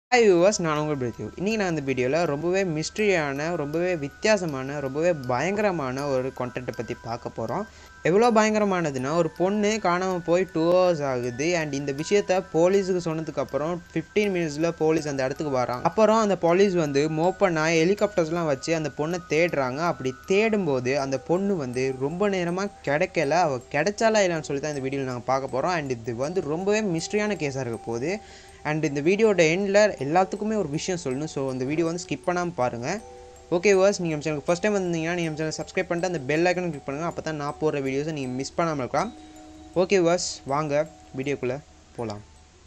hi viewers நான் உங்கள் பிரித்யூ இன்றைக்கி நான் இந்த வீடியோவில் ரொம்பவே மிஸ்ட்ரியான ரொம்பவே வித்தியாசமான ரொம்பவே பயங்கரமான ஒரு கண்டென்ட்டை பற்றி பார்க்க போகிறோம் எவ்வளோ பயங்கரமானதுன்னா ஒரு பொண்ணு காணாமல் போய் டூ ஹவர்ஸ் ஆகுது அண்ட் இந்த விஷயத்த போலீஸுக்கு சொன்னதுக்கப்புறம் ஃபிஃப்டீன் மினிட்ஸில் போலீஸ் அந்த இடத்துக்கு வராங்க அப்புறம் அந்த போலீஸ் வந்து மோப்பனாக ஹெலிகாப்டர்ஸ்லாம் வச்சு அந்த பொண்ணை தேடுறாங்க அப்படி தேடும்போது அந்த பொண்ணு வந்து ரொம்ப நேரமாக கிடைக்கல அவள் கிடைச்சாலா இல்லைன்னு சொல்லி தான் இந்த வீடியோவில் நாங்கள் பார்க்க போகிறோம் அண்ட் இது வந்து ரொம்பவே மிஸ்ட்ரியான கேஸாக இருக்க போகுது அண்ட் இந்த வீடியோட எண்டில் எல்லாத்துக்குமே ஒரு விஷயம் சொல்லணும் ஸோ இந்த வீடியோ வந்து ஸ்கிப் பண்ணாமல் பாருங்கள் ஓகே வர்ஸ் நீங்கள் நம்ம சேனலுக்கு ஃபஸ்ட் டைம் வந்தீங்கன்னா நீங்கள் நம்ம சேனல் சப்ஸ்கிரைப் பண்ணிட்டு அந்த பெல் ஐக்கன் கிளிக் பண்ணுங்கள் அப்போ தான் நான் போடுற வீடியோஸை நீங்கள் மிஸ் பண்ணாமல் இருக்கலாம் ஓகே வர்ஸ் வாங்க வீடியோக்குள்ளே போகலாம்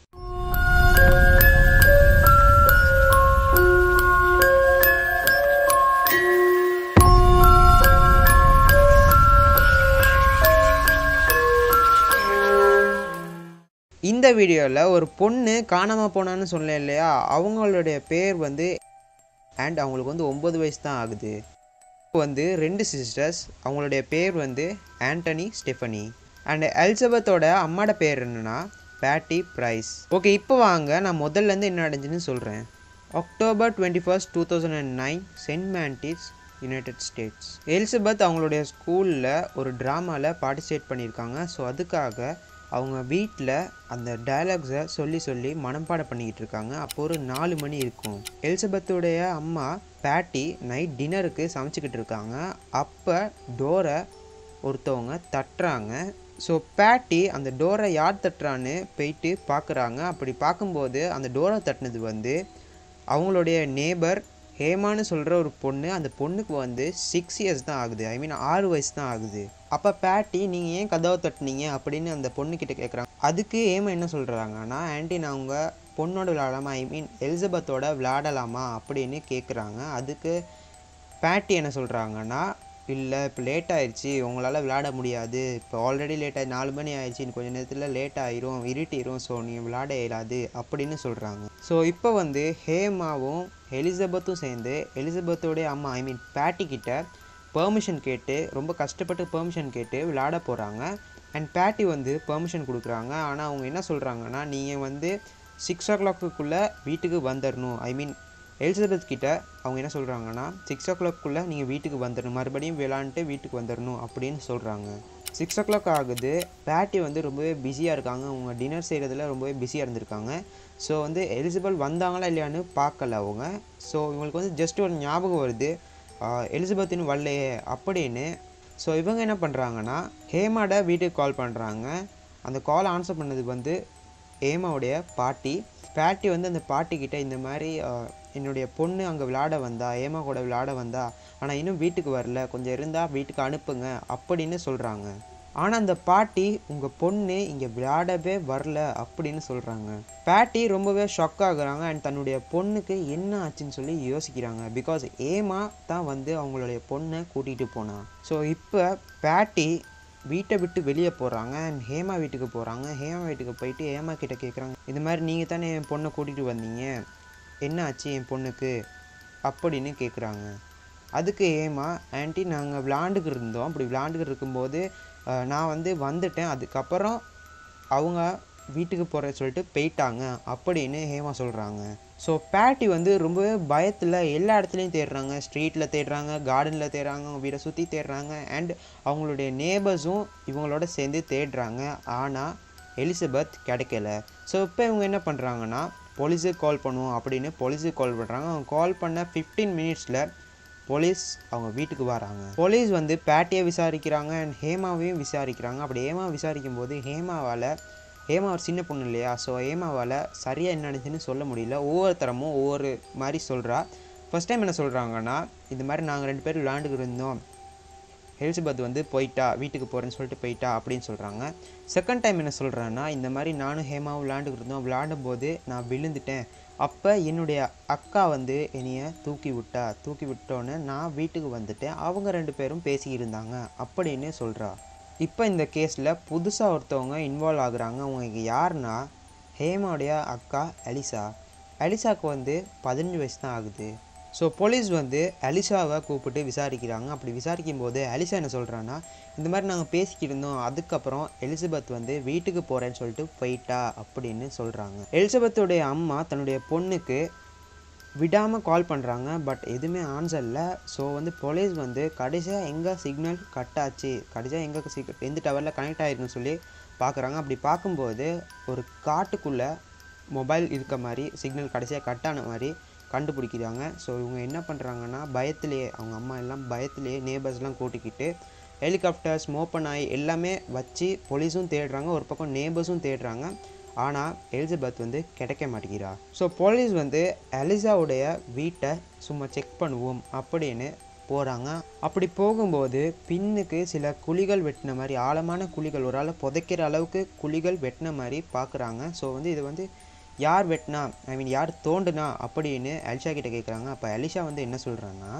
இந்த வீடியோவில் ஒரு பொண்ணு காணாமல் போனான்னு சொன்னேன் இல்லையா அவங்களுடைய பேர் வந்து அண்ட் அவங்களுக்கு வந்து ஒம்பது வயசு தான் ஆகுது வந்து ரெண்டு சிஸ்டர்ஸ் அவங்களுடைய பேர் வந்து ஆண்டனி ஸ்டெஃபனி அண்ட் எலிசபெத்தோட அம்மாட பேர் என்னன்னா பேட்டி ப்ரைஸ் ஓகே இப்போ வாங்க நான் முதல்லேருந்து என்ன நடந்துச்சுன்னு சொல்கிறேன் October twenty first two thousand and nine சென்ட் மேண்டிஸ் யுனைடெட் ஸ்டேட்ஸ் எலிசபெத் அவங்களுடைய ஸ்கூலில் ஒரு ட்ராமாவில் பார்ட்டிசிபேட் பண்ணியிருக்காங்க ஸோ அதுக்காக அவங்க வீட்டில் அந்த டயலாக்ஸை சொல்லி சொல்லி மனப்பாடம் பண்ணிக்கிட்டு இருக்காங்க அப்போ ஒரு நாலு மணி இருக்கும் எலிசபெத்துடைய அம்மா பேட்டி நைட் டின்னருக்கு சமைச்சிக்கிட்டு இருக்காங்க அப்போ டோரை ஒருத்தவங்க தட்டுறாங்க ஸோ பேட்டி அந்த டோரை யார் தட்டுறான்னு போயிட்டு பார்க்குறாங்க அப்படி பார்க்கும்போது அந்த டோரை தட்டினது வந்து அவங்களுடைய நேபர் ஹேமான்னு சொல்கிற ஒரு பொண்ணு அந்த பொண்ணுக்கு வந்து சிக்ஸ் இயர்ஸ் தான் ஆகுது ஐ மீன் ஆறு வயசு தான் ஆகுது அப்போ பேட்டி நீங்கள் ஏன் கதவை தட்டுனீங்க அப்படின்னு அந்த பொண்ணுக்கிட்ட கேட்குறாங்க அதுக்கு ஏமா என்ன சொல்கிறாங்கன்னா ஆன்ட்டி நான் உங்கள் பொண்ணோட விளையாடலாமா ஐ மீன் எலிசபெத்தோட விளையாடலாமா அப்படின்னு கேட்குறாங்க அதுக்கு பேட்டி என்ன சொல்கிறாங்கன்னா இல்லை இப்போ லேட் ஆயிடுச்சு உங்களால் விளையாட முடியாது இப்போ ஆல்ரெடி லேட் ஆகி நாலு மணி ஆயிடுச்சு இன்னும் கொஞ்சம் நேரத்தில் லேட் ஆயிரும் இருட்டிரும் ஸோ நீங்கள் விளையாட இயலாது அப்படின்னு சொல்கிறாங்க ஸோ இப்போ வந்து ஹேமாவும் எலிசபெத்தும் சேர்ந்து எலிசபெத்தோடைய அம்மா ஐ மீன் பேட்டி கிட்ட பெர்மிஷன் கேட்டு ரொம்ப கஷ்டப்பட்டு பெர்மிஷன் கேட்டு விளையாட போகிறாங்க அண்ட் பேட்டி வந்து பெர்மிஷன் கொடுக்குறாங்க ஆனால் அவங்க என்ன சொல்கிறாங்கன்னா நீங்கள் வந்து சிக்ஸ் ஓ கிளாக்குள்ளே வீட்டுக்கு வந்துடணும் ஐ மீன் எலிசபெத் கிட்ட அவங்க என்ன சொல்கிறாங்கன்னா சிக்ஸ் ஓ கிளாக்குள்ளே நீங்கள் வீட்டுக்கு வந்துடணும் மறுபடியும் விளாண்டுட்டு வீட்டுக்கு வந்துடணும் அப்படின்னு சொல்கிறாங்க சிக்ஸ் ஓ கிளாக் ஆகுது பேட்டி வந்து ரொம்பவே பிஸியாக இருக்காங்க அவங்க டின்னர் செய்கிறதுல ரொம்பவே பிஸியாக இருந்திருக்காங்க ஸோ வந்து எலிசபெத் வந்தாங்களா இல்லையான்னு பார்க்கல அவங்க ஸோ இவங்களுக்கு வந்து ஜஸ்ட் ஒரு ஞாபகம் வருது எலிசபெத்தின் வரலையே அப்படின்னு ஸோ இவங்க என்ன பண்ணுறாங்கன்னா ஹேமாட வீட்டுக்கு கால் பண்ணுறாங்க அந்த கால் ஆன்சர் பண்ணது வந்து ஹேமாவுடைய பாட்டி பேட்டி வந்து அந்த பாட்டிக்கிட்ட இந்த மாதிரி என்னுடைய பொண்ணு அங்கே விளையாட வந்தா ஏமா கூட விளையாட வந்தா ஆனால் இன்னும் வீட்டுக்கு வரல கொஞ்சம் இருந்தால் வீட்டுக்கு அனுப்புங்க அப்படின்னு சொல்கிறாங்க ஆனால் அந்த பாட்டி உங்கள் பொண்ணு இங்கே விளையாடவே வரல அப்படின்னு சொல்கிறாங்க பேட்டி ரொம்பவே ஷாக் ஆகுறாங்க அண்ட் தன்னுடைய பொண்ணுக்கு என்ன ஆச்சுன்னு சொல்லி யோசிக்கிறாங்க பிகாஸ் ஏமா தான் வந்து அவங்களுடைய பொண்ணை கூட்டிகிட்டு போனா ஸோ இப்போ பேட்டி வீட்டை விட்டு வெளியே போகிறாங்க அண்ட் ஹேமா வீட்டுக்கு போகிறாங்க ஹேமா வீட்டுக்கு போயிட்டு ஹேமா கிட்ட கேட்குறாங்க இது மாதிரி நீங்கள் தானே என் பொண்ணை கூட்டிகிட்டு வந்தீங்க என்ன ஆச்சு என் பொண்ணுக்கு அப்படின்னு கேட்குறாங்க அதுக்கு ஏமா ஆன்ட்டி நாங்கள் விளாண்டுக்கிட்டு இருந்தோம் அப்படி விளாண்டுக்கிட்டு இருக்கும்போது நான் வந்து வந்துட்டேன் அதுக்கப்புறம் அவங்க வீட்டுக்கு போகிற சொல்லிட்டு போயிட்டாங்க அப்படின்னு ஹேமா சொல்கிறாங்க ஸோ பேட்டி வந்து ரொம்பவே பயத்தில் எல்லா இடத்துலையும் தேடுறாங்க ஸ்ட்ரீட்டில் தேடுறாங்க கார்டனில் தேடுறாங்க அவங்க வீடை சுற்றி தேடுறாங்க அண்ட் அவங்களுடைய நேபர்ஸும் இவங்களோட சேர்ந்து தேடுறாங்க ஆனால் எலிசபெத் கிடைக்கல ஸோ இப்போ இவங்க என்ன பண்ணுறாங்கன்னா போலீஸுக்கு கால் பண்ணுவோம் அப்படின்னு போலீஸுக்கு கால் பண்ணுறாங்க அவங்க கால் பண்ண ஃபிஃப்டீன் மினிட்ஸில் போலீஸ் அவங்க வீட்டுக்கு வராங்க போலீஸ் வந்து பேட்டியை விசாரிக்கிறாங்க அண்ட் ஹேமாவையும் விசாரிக்கிறாங்க அப்படி ஹேமா விசாரிக்கும் போது ஹேமாவால் ஹேமா ஒரு சின்ன பொண்ணு இல்லையா ஸோ ஹேமாவால் சரியாக என்ன நடந்துச்சுன்னு சொல்ல முடியல ஒவ்வொருத்தரமும் ஒவ்வொரு மாதிரி சொல்கிறா ஃபஸ்ட் டைம் என்ன சொல்கிறாங்கன்னா இந்த மாதிரி நாங்கள் ரெண்டு பேரும் விளாண்டுக்கிட்டு இருந்தோம் எலிசபெத் வந்து போயிட்டா வீட்டுக்கு போகிறேன்னு சொல்லிட்டு போயிட்டா அப்படின்னு சொல்கிறாங்க செகண்ட் டைம் என்ன சொல்கிறேன்னா இந்த மாதிரி நானும் ஹேமாவும் விளாண்டுக்கிட்டு இருந்தோம் விளாடும் போது நான் விழுந்துட்டேன் அப்போ என்னுடைய அக்கா வந்து என்னைய தூக்கி விட்டா தூக்கி விட்டோன்னே நான் வீட்டுக்கு வந்துட்டேன் அவங்க ரெண்டு பேரும் பேசிக்கிருந்தாங்க அப்படின்னு சொல்கிறா இப்போ இந்த கேஸில் புதுசாக ஒருத்தவங்க இன்வால்வ் ஆகுறாங்க அவங்க யாருன்னா ஹேமாவுடைய அக்கா அலிசா அலிசாவுக்கு வந்து பதினஞ்சு வயசு தான் ஆகுது ஸோ போலீஸ் வந்து அலிஷாவை கூப்பிட்டு விசாரிக்கிறாங்க அப்படி விசாரிக்கும் போது அலிஷா என்ன சொல்கிறான்னா இந்த மாதிரி நாங்கள் பேசிக்கிட்டு இருந்தோம் அதுக்கப்புறம் எலிசபெத் வந்து வீட்டுக்கு போகிறேன்னு சொல்லிட்டு போயிட்டா அப்படின்னு சொல்கிறாங்க எலிசபெத்துடைய அம்மா தன்னுடைய பொண்ணுக்கு விடாமல் கால் பண்ணுறாங்க பட் எதுவுமே ஆன்சர் இல்லை ஸோ வந்து போலீஸ் வந்து கடைசியாக எங்கே சிக்னல் கட் ஆச்சு கடைசியாக எங்கே சிக் எந்த டவரில் கனெக்ட் ஆகிருக்குன்னு சொல்லி பார்க்குறாங்க அப்படி பார்க்கும்போது ஒரு காட்டுக்குள்ளே மொபைல் இருக்க மாதிரி சிக்னல் கடைசியாக கட் ஆன மாதிரி கண்டுபிடிக்கிறாங்க ஸோ இவங்க என்ன பண்ணுறாங்கன்னா பயத்திலேயே அவங்க அம்மா எல்லாம் பயத்திலேயே நேபர்ஸ்லாம் கூட்டிக்கிட்டு ஹெலிகாப்டர்ஸ் மோப்பன் ஆகி எல்லாமே வச்சு போலீஸும் தேடுறாங்க ஒரு பக்கம் நேபர்ஸும் தேடுறாங்க ஆனால் எலிசபெத் வந்து கிடைக்க மாட்டேங்கிறா ஸோ போலீஸ் வந்து எலிசாவுடைய வீட்டை சும்மா செக் பண்ணுவோம் அப்படின்னு போகிறாங்க அப்படி போகும்போது பின்னுக்கு சில குழிகள் வெட்டின மாதிரி ஆழமான குழிகள் ஒரு ஆளை புதைக்கிற அளவுக்கு குழிகள் வெட்டின மாதிரி பார்க்குறாங்க ஸோ வந்து இது வந்து யார் வெட்டினா ஐ மீன் யார் தோண்டுனா அப்படின்னு அலிஷா கிட்ட கேட்குறாங்க அப்போ அலிஷா வந்து என்ன சொல்கிறாங்கன்னா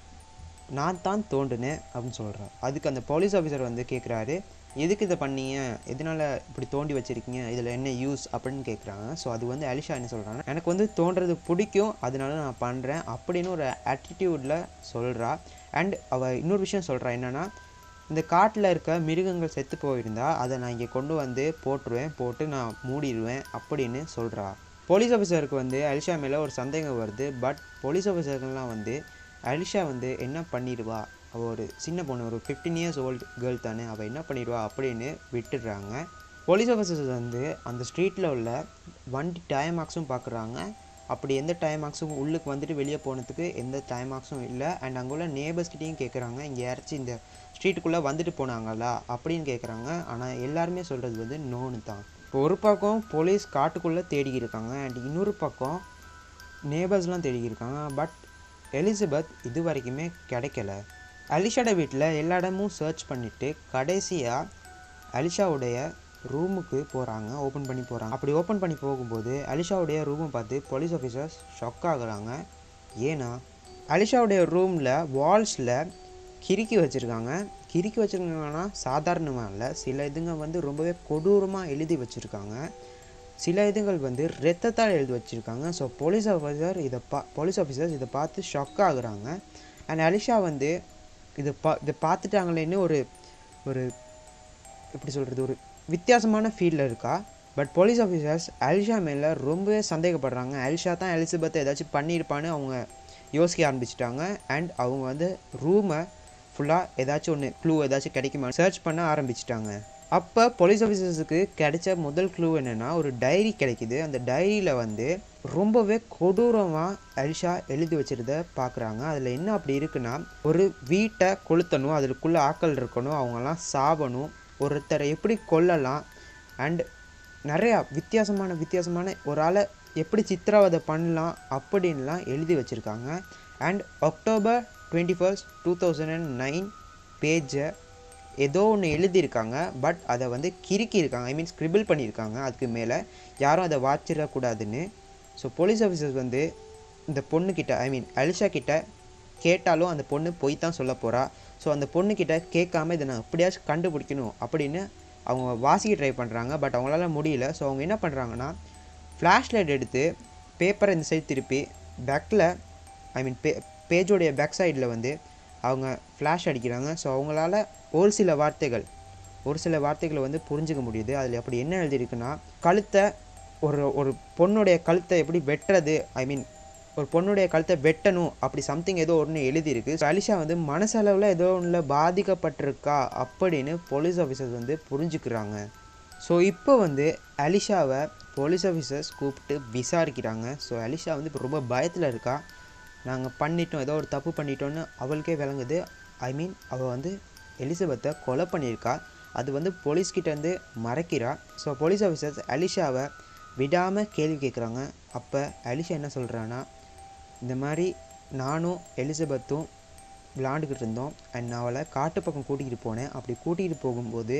நான் தான் தோண்டுனேன் அப்படின்னு சொல்கிறேன் அதுக்கு அந்த போலீஸ் ஆஃபீஸர் வந்து கேட்குறாரு எதுக்கு இதை பண்ணீங்க எதனால இப்படி தோண்டி வச்சுருக்கீங்க இதில் என்ன யூஸ் அப்படின்னு கேட்குறாங்க ஸோ அது வந்து அலிஷா என்ன சொல்கிறாங்க எனக்கு வந்து தோன்றது பிடிக்கும் அதனால நான் பண்ணுறேன் அப்படின்னு ஒரு ஆட்டிடியூடில் சொல்கிறா அண்ட் அவள் இன்னொரு விஷயம் சொல்கிறா என்னென்னா இந்த காட்டில் இருக்க மிருகங்கள் செத்து போயிருந்தா அதை நான் இங்கே கொண்டு வந்து போட்டுருவேன் போட்டு நான் மூடிடுவேன் அப்படின்னு சொல்கிறா போலீஸ் ஆஃபீஸருக்கு வந்து அலிஷா மேலே ஒரு சந்தேகம் வருது பட் போலீஸ் ஆஃபீஸர்கள்லாம் வந்து அலிஷா வந்து என்ன பண்ணிடுவா அவள் ஒரு சின்ன பொண்ணு ஒரு ஃபிஃப்டீன் இயர்ஸ் ஓல்டு கேர்ள் தானே அவள் என்ன பண்ணிடுவா அப்படின்னு விட்டுடுறாங்க போலீஸ் ஆஃபீஸர்ஸ் வந்து அந்த ஸ்ட்ரீட்டில் உள்ள வண்டி டயம் மார்க்ஸும் பார்க்குறாங்க அப்படி எந்த டைம் மார்க்ஸும் உள்ளுக்கு வந்துட்டு வெளியே போனதுக்கு எந்த டைம் மார்க்ஸும் இல்லை அண்ட் அங்கே உள்ள நேபர்ஸ்கிட்டையும் கேட்குறாங்க இங்கே யாராச்சும் இந்த ஸ்ட்ரீட்டுக்குள்ளே வந்துட்டு போனாங்களா அப்படின்னு கேட்குறாங்க ஆனால் எல்லாருமே சொல்கிறது வந்து நோன்னு தான் இப்போ ஒரு பக்கம் போலீஸ் காட்டுக்குள்ளே தேடிக்கிருக்காங்க அண்ட் இன்னொரு பக்கம் நேபர்ஸ்லாம் தேடிக்கிருக்காங்க பட் எலிசபெத் இது வரைக்குமே கிடைக்கல அலிஷாட வீட்டில் எல்லா இடமும் சர்ச் பண்ணிவிட்டு கடைசியாக அலிஷாவுடைய ரூமுக்கு போகிறாங்க ஓப்பன் பண்ணி போகிறாங்க அப்படி ஓப்பன் பண்ணி போகும்போது அலிஷாவுடைய ரூமை பார்த்து போலீஸ் ஆஃபீஸர்ஸ் ஷாக் ஆகுறாங்க ஏன்னா அலிஷாவுடைய ரூமில் வால்ஸில் கிறுக்கி வச்சுருக்காங்க கிறுக்கி வச்சுருக்காங்கன்னா சாதாரணமாக இல்லை சில இதுங்க வந்து ரொம்பவே கொடூரமாக எழுதி வச்சுருக்காங்க சில இதுங்கள் வந்து ரத்தத்தால் எழுதி வச்சுருக்காங்க ஸோ போலீஸ் ஆஃபீஸர் இதை பா போலீஸ் ஆஃபீஸர்ஸ் இதை பார்த்து ஷாக் ஆகுறாங்க அண்ட் அலிஷா வந்து இதை பா இதை பார்த்துட்டாங்களேன்னு ஒரு ஒரு எப்படி சொல்கிறது ஒரு வித்தியாசமான ஃபீல்டில் இருக்கா பட் போலீஸ் ஆஃபீஸர்ஸ் அலிஷா மேலே ரொம்பவே சந்தேகப்படுறாங்க அலிஷா தான் எலிசபெத்தை ஏதாச்சும் பண்ணியிருப்பான்னு அவங்க யோசிக்க ஆரம்பிச்சிட்டாங்க அண்ட் அவங்க வந்து ரூமை ஃபுல்லாக ஏதாச்சும் ஒன்று க்ளூ ஏதாச்சும் கிடைக்குமா சர்ச் பண்ண ஆரம்பிச்சிட்டாங்க அப்போ போலீஸ் ஆஃபீஸர்ஸுக்கு கிடைச்ச முதல் க்ளூ என்னென்னா ஒரு டைரி கிடைக்குது அந்த டைரியில் வந்து ரொம்பவே கொடூரமாக அலிஷா எழுதி வச்சிருந்த பார்க்குறாங்க அதில் என்ன அப்படி இருக்குன்னா ஒரு வீட்டை கொளுத்தணும் அதுக்குள்ளே ஆக்கள் இருக்கணும் அவங்கெல்லாம் சாவணும் ஒருத்தரை எப்படி கொல்லலாம் அண்ட் நிறையா வித்தியாசமான வித்தியாசமான ஒரு ஆளை எப்படி சித்திரவதை பண்ணலாம் அப்படின்லாம் எழுதி வச்சுருக்காங்க and October twenty first two thousand and nine பேஜை ஏதோ ஒன்று எழுதியிருக்காங்க பட் அதை வந்து கிறுக்கியிருக்காங்க ஐ மீன் ஸ்க்ரிபிள் பண்ணியிருக்காங்க அதுக்கு மேலே யாரும் அதை வாச்சிடக்கூடாதுன்னு ஸோ போலீஸ் ஆஃபீஸர்ஸ் வந்து இந்த பொண்ணுக்கிட்ட ஐ மீன் அலிஷா கிட்ட கேட்டாலும் அந்த பொண்ணு பொய் தான் சொல்ல போகிறா ஸோ அந்த பொண்ணுக்கிட்ட கேட்காம இதை நான் எப்படியாச்சும் கண்டுபிடிக்கணும் அப்படின்னு அவங்க வாசிக்க ட்ரை பண்ணுறாங்க பட் அவங்களால முடியல ஸோ அவங்க என்ன பண்ணுறாங்கன்னா ஃப்ளாஷ் லைட் எடுத்து பேப்பரை இந்த சைடு திருப்பி பேக்கில் ஐ மீன் பே பேஜோடைய பேக் சைடில் வந்து அவங்க ஃப்ளாஷ் அடிக்கிறாங்க ஸோ அவங்களால ஒரு சில வார்த்தைகள் ஒரு சில வார்த்தைகளை வந்து புரிஞ்சுக்க முடியுது அதில் அப்படி என்ன எழுதியிருக்குன்னா கழுத்தை ஒரு ஒரு பொண்ணுடைய கழுத்தை எப்படி வெட்டுறது ஐ மீன் ஒரு பொண்ணுடைய கழுத்தை வெட்டணும் அப்படி சம்திங் ஏதோ ஒன்று எழுதியிருக்கு ஸோ அலிஷா வந்து மனசளவில் ஏதோ ஒன்றில் பாதிக்கப்பட்டிருக்கா அப்படின்னு போலீஸ் ஆஃபீஸர்ஸ் வந்து புரிஞ்சுக்கிறாங்க ஸோ இப்போ வந்து அலிஷாவை போலீஸ் ஆஃபீஸர்ஸ் கூப்பிட்டு விசாரிக்கிறாங்க ஸோ அலிஷா வந்து இப்போ ரொம்ப பயத்தில் இருக்கா நாங்கள் பண்ணிட்டோம் ஏதோ ஒரு தப்பு பண்ணிட்டோன்னு அவளுக்கே விளங்குது ஐ மீன் அவள் வந்து எலிசபெத்தை கொலை பண்ணியிருக்கா அது வந்து போலீஸ்கிட்டேருந்து மறைக்கிறா ஸோ போலீஸ் ஆஃபீஸர்ஸ் அலிஷாவை விடாமல் கேள்வி கேட்குறாங்க அப்போ அலிஷா என்ன சொல்கிறான்னா இந்த மாதிரி நானும் எலிசபெத்தும் விளாண்டுக்கிட்டு இருந்தோம் அண்ட் நான் அவளை காட்டு பக்கம் கூட்டிகிட்டு போனேன் அப்படி கூட்டிகிட்டு போகும்போது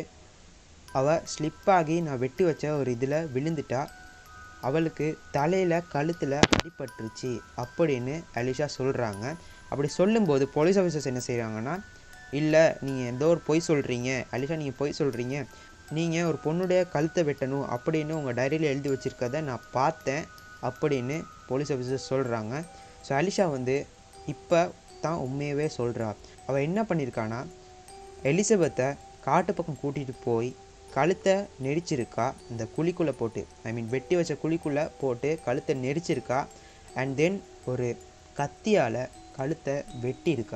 அவள் ஸ்லிப்பாகி நான் வெட்டி வச்ச ஒரு இதில் விழுந்துட்டா அவளுக்கு தலையில் கழுத்தில் அடிபட்டுருச்சு அப்படின்னு அலிஷா சொல்கிறாங்க அப்படி சொல்லும்போது போலீஸ் ஆஃபீஸர்ஸ் என்ன செய்கிறாங்கன்னா இல்லை நீங்கள் ஏதோ ஒரு பொய் சொல்கிறீங்க அலிஷா நீங்கள் பொய் சொல்கிறீங்க நீங்கள் ஒரு பொண்ணுடைய கழுத்தை வெட்டணும் அப்படின்னு உங்கள் டைரியில் எழுதி வச்சுருக்கத நான் பார்த்தேன் அப்படின்னு போலீஸ் ஆஃபீஸர்ஸ் சொல்கிறாங்க ஸோ அலிஷா வந்து இப்போ தான் உண்மையவே சொல்கிறா அவள் என்ன பண்ணியிருக்கானா எலிசபெத்தை காட்டு பக்கம் கூட்டிகிட்டு போய் கழுத்தை நெரிச்சிருக்கா இந்த குழிக்குள்ளே போட்டு ஐ மீன் வெட்டி வச்ச குழிக்குள்ளே போட்டு கழுத்தை நெரிச்சிருக்கா அண்ட் தென் ஒரு கத்தியால் கழுத்தை வெட்டியிருக்கா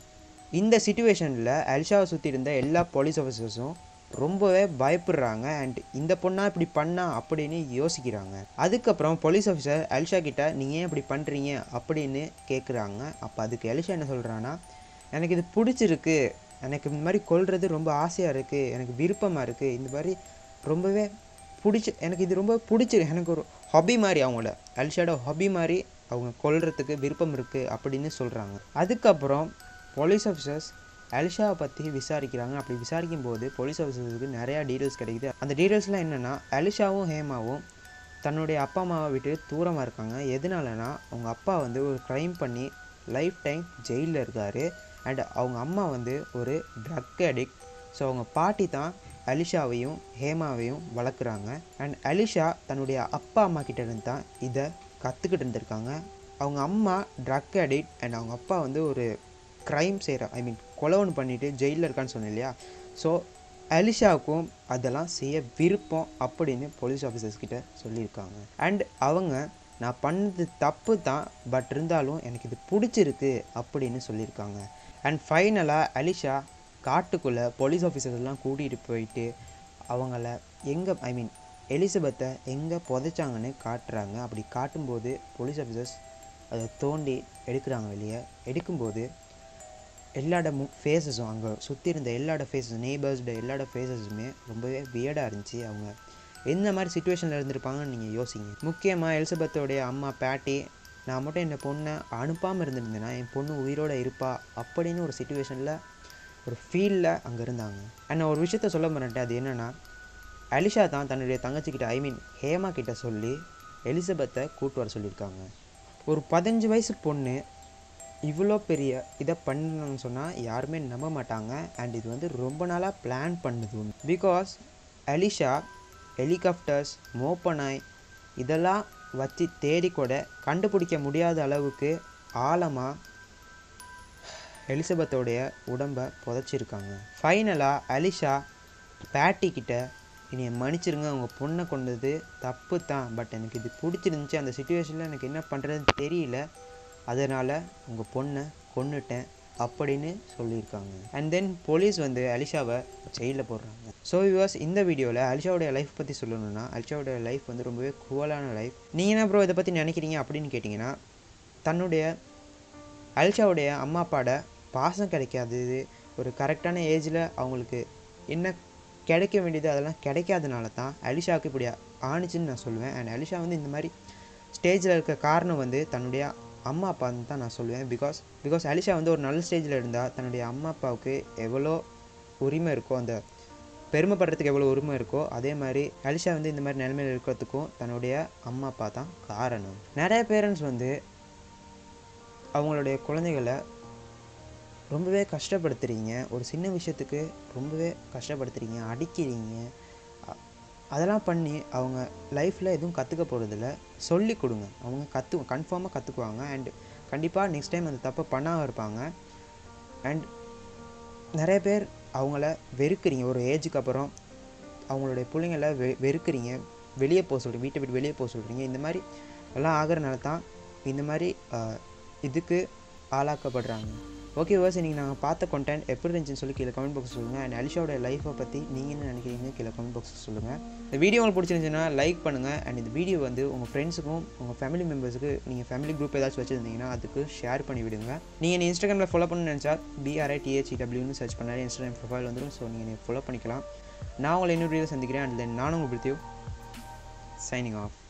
இந்த சுச்சுவேஷனில் அல்ஷாவை சுற்றி இருந்த எல்லா போலீஸ் ஆஃபீஸர்ஸும் ரொம்பவே பயப்படுறாங்க அண்ட் இந்த பொண்ணா இப்படி பண்ணா அப்படின்னு யோசிக்கிறாங்க அதுக்கப்புறம் போலீஸ் ஆஃபீஸர் அல்ஷா கிட்ட நீங்கள் ஏன் இப்படி பண்ணுறீங்க அப்படின்னு கேட்குறாங்க அப்போ அதுக்கு அல்ஷா என்ன சொல்கிறான்னா எனக்கு இது பிடிச்சிருக்கு எனக்கு இந்த மாதிரி கொல்றது ரொம்ப ஆசையாக இருக்குது எனக்கு விருப்பமாக இருக்குது இந்த மாதிரி ரொம்பவே பிடிச்சி எனக்கு இது ரொம்ப பிடிச்சிருக்கு எனக்கு ஒரு ஹாபி மாதிரி அவங்கள அல்ஷாட ஹாபி மாதிரி அவங்க கொல்றதுக்கு விருப்பம் இருக்குது அப்படின்னு சொல்கிறாங்க அதுக்கப்புறம் போலீஸ் ஆஃபீஸர்ஸ் அலிஷாவை பற்றி விசாரிக்கிறாங்க அப்படி விசாரிக்கும் போது போலீஸ் ஆஃபீஸர்ஸுக்கு நிறையா டீட்டெயில்ஸ் கிடைக்குது அந்த டீட்டெயில்ஸ்லாம் என்னென்னா அலிஷாவும் ஹேமாவும் தன்னுடைய அப்பா அம்மாவை விட்டு தூரமாக இருக்காங்க எதனாலனா அவங்க அப்பா வந்து ஒரு க்ரைம் பண்ணி லைஃப் டைம் ஜெயிலில் இருக்கார் அண்ட் அவங்க அம்மா வந்து ஒரு ட்ரக் அடிக்ட் ஸோ அவங்க பாட்டி தான் அலிஷாவையும் ஹேமாவையும் வளர்க்குறாங்க அண்ட் அலிஷா தன்னுடைய அப்பா அம்மா கிட்ட இருந்து தான் இதை கற்றுக்கிட்டு இருந்திருக்காங்க அவங்க அம்மா ட்ரக் அடிக்ட் அண்ட் அவங்க அப்பா வந்து ஒரு க்ரைம் செய்கிற ஐ மீன் கொலை ஒன்று பண்ணிவிட்டு ஜெயிலில் இருக்கான்னு சொன்னேன் இல்லையா ஸோ அலிஷாவுக்கும் அதெல்லாம் செய்ய விருப்பம் அப்படின்னு போலீஸ் ஆஃபீஸர்ஸ் கிட்ட சொல்லியிருக்காங்க அண்ட் அவங்க நான் பண்ணது தப்பு தான் பட் இருந்தாலும் எனக்கு இது பிடிச்சிருக்கு அப்படின்னு சொல்லியிருக்காங்க அண்ட் ஃபைனலாக அலிஷா காட்டுக்குள்ளே போலீஸ் ஆஃபீஸர்ஸ்லாம் கூட்டிகிட்டு போயிட்டு அவங்கள எங்கே ஐ மீன் எலிசபெத்தை எங்கே புதைச்சாங்கன்னு காட்டுறாங்க அப்படி காட்டும்போது போலீஸ் ஆஃபீஸர்ஸ் அதை தோண்டி எடுக்கிறாங்க வெளியே எடுக்கும்போது எல்லாட மு ஃபேஸஸும் அங்கே சுற்றி இருந்த எல்லாட ஃபேஸஸ் நெய்பர்ஸ்ட எல்லாட ஃபேஸஸுமே ரொம்பவே வியர்டாக இருந்துச்சு அவங்க எந்த மாதிரி சுச்சுவேஷனில் இருந்திருப்பாங்கன்னு நீங்கள் யோசிங்க முக்கியமாக எலிசபெத்தோடைய அம்மா பேட்டி நான் மட்டும் என் பொண்ணை அனுப்பாமல் இருந்திருந்தேன்னா என் பொண்ணு உயிரோடு இருப்பா அப்படின்னு ஒரு சுச்சுவேஷனில் ஒரு ஃபீலில் அங்கே இருந்தாங்க அண்ட் நான் ஒரு விஷயத்த சொல்ல மாட்டேன் அது என்னென்னா அலிஷா தான் தன்னுடைய தங்கச்சிக்கிட்ட ஐ மீன் ஹேமா கிட்ட சொல்லி எலிசபெத்தை கூட்டு வர சொல்லியிருக்காங்க ஒரு பதினஞ்சு வயசு பொண்ணு இவ்வளோ பெரிய இதை பண்ணணும்னு சொன்னால் யாருமே நம்ப மாட்டாங்க அண்ட் இது வந்து ரொம்ப நாளாக பிளான் பண்ணுது பிகாஸ் அலிஷா ஹெலிகாப்டர்ஸ் மோப்பனாய் இதெல்லாம் வச்சு தேடி கூட கண்டுபிடிக்க முடியாத அளவுக்கு ஆழமாக எலிசபெத்தோடைய உடம்பை புதைச்சிருக்காங்க ஃபைனலாக அலிஷா பேட்டி கிட்ட என்னை மன்னிச்சிருங்க அவங்க பொண்ணை கொண்டது தப்பு தான் பட் எனக்கு இது பிடிச்சிருந்துச்சி அந்த சுச்சுவேஷனில் எனக்கு என்ன பண்ணுறதுன்னு தெரியல அதனால் உங்கள் பொண்ணை கொன்னுட்டேன் அப்படின்னு சொல்லியிருக்காங்க அண்ட் தென் போலீஸ் வந்து அலிஷாவை ஜெயிலில் போடுறாங்க ஸோ விவாஸ் இந்த வீடியோவில் அலிஷாவுடைய லைஃப் பற்றி சொல்லணும்னா அலிஷாவுடைய லைஃப் வந்து ரொம்பவே குவலான லைஃப் நீங்கள் என்ன ப்ரோ இதை பற்றி நினைக்கிறீங்க அப்படின்னு கேட்டிங்கன்னா தன்னுடைய அலிஷாவுடைய அம்மா அப்பாட பாசம் கிடைக்காதது ஒரு கரெக்டான ஏஜில் அவங்களுக்கு என்ன கிடைக்க வேண்டியது அதெல்லாம் கிடைக்காதனால தான் அலிஷாவுக்கு இப்படி ஆணுச்சுன்னு நான் சொல்லுவேன் அண்ட் அலிஷா வந்து இந்த மாதிரி ஸ்டேஜில் இருக்க காரணம் வந்து தன்னுடைய அம்மா அப்பான்னு தான் நான் சொல்லுவேன் பிகாஸ் பிகாஸ் அலிஷா வந்து ஒரு நல்ல ஸ்டேஜில் இருந்தால் தன்னுடைய அம்மா அப்பாவுக்கு எவ்வளோ உரிமை இருக்கோ அந்த பெருமைப்படுறதுக்கு எவ்வளோ உரிமை இருக்கோ அதே மாதிரி அலிஷா வந்து இந்த மாதிரி நிலைமையில் இருக்கிறதுக்கும் தன்னுடைய அம்மா அப்பா தான் காரணம் நிறைய பேரண்ட்ஸ் வந்து அவங்களுடைய குழந்தைகளை ரொம்பவே கஷ்டப்படுத்துறீங்க ஒரு சின்ன விஷயத்துக்கு ரொம்பவே கஷ்டப்படுத்துறீங்க அடிக்கிறீங்க அ- அதெல்லாம் பண்ணி அவங்க லைஃப்பில் எதுவும் கற்றுக்க போகிறதில்ல சொல்லி கொடுங்க அவங்க கற்று கன்ஃபார்மாக கற்றுக்குவாங்க அண்ட் கண்டிப்பாக நெக்ஸ்ட் டைம் அந்த தப்பை பண்ணாமல் இருப்பாங்க அண்ட் நிறைய பேர் அவங்கள வெறுக்கிறீங்க ஒரு ஏஜுக்கு அப்புறம் அவங்களுடைய பிள்ளைங்கள வெ வெறுக்கிறீங்க வெளியே போக சொல்கிறீங்க வீட்டை விட்டு வெளியே போக சொல்கிறீங்க இந்த மாதிரி எல்லாம் ஆகிறனால தான் இந்த மாதிரி ஆஹ், இதுக்கு ஆளாக்கப்படுறாங்க ஓகே வாஸ் இன்றைக்கி நாங்கள் பார்த்த கண்டென்ட் எப்படி இருந்துச்சுன்னு சொல்லி கீழே கமெண்ட் பாக்ஸ் சொல்லுங்கள் அண்ட் அலிஷாவோட லைஃப்பை பற்றி நீங்கள் என்ன நினைக்கிறீங்க கீழே கமெண்ட் பாக்ஸ் சொல்லுங்கள் இந்த வீடியோ உங்களுக்கு பிடிச்சிருந்துச்சுன்னா லைக் பண்ணுங்கள் அண்ட் இந்த வீடியோ வந்து உங்கள் ஃப்ரெண்ட்ஸுக்கும் உங்கள் ஃபேமிலி மெம்பர்ஸுக்கு நீங்கள் ஃபேமிலி குரூப் ஏதாச்சும் வச்சுருந்தீங்கன்னா அதுக்கு ஷேர் பண்ணி விடுங்க நீங்கள் என்ன இன்ஸ்டாகிராமில் ஃபாலோ பண்ண நினச்சா பிஆர்ஐ டிஹெச்டபிள்யூன்னு சர்ச் பண்ணாலே இன்ஸ்டாகிராம் ப்ரொஃபைல் வந்துடும் ஸோ நீங்கள் ஃபாலோ பண்ணிக்கலாம் நான் உங்களை இன்னொரு வீடியோ சந்திக்கிறேன் அண்ட் தென் நானும் உங்கள் பிடித்தியோ சைனிங் ஆஃப்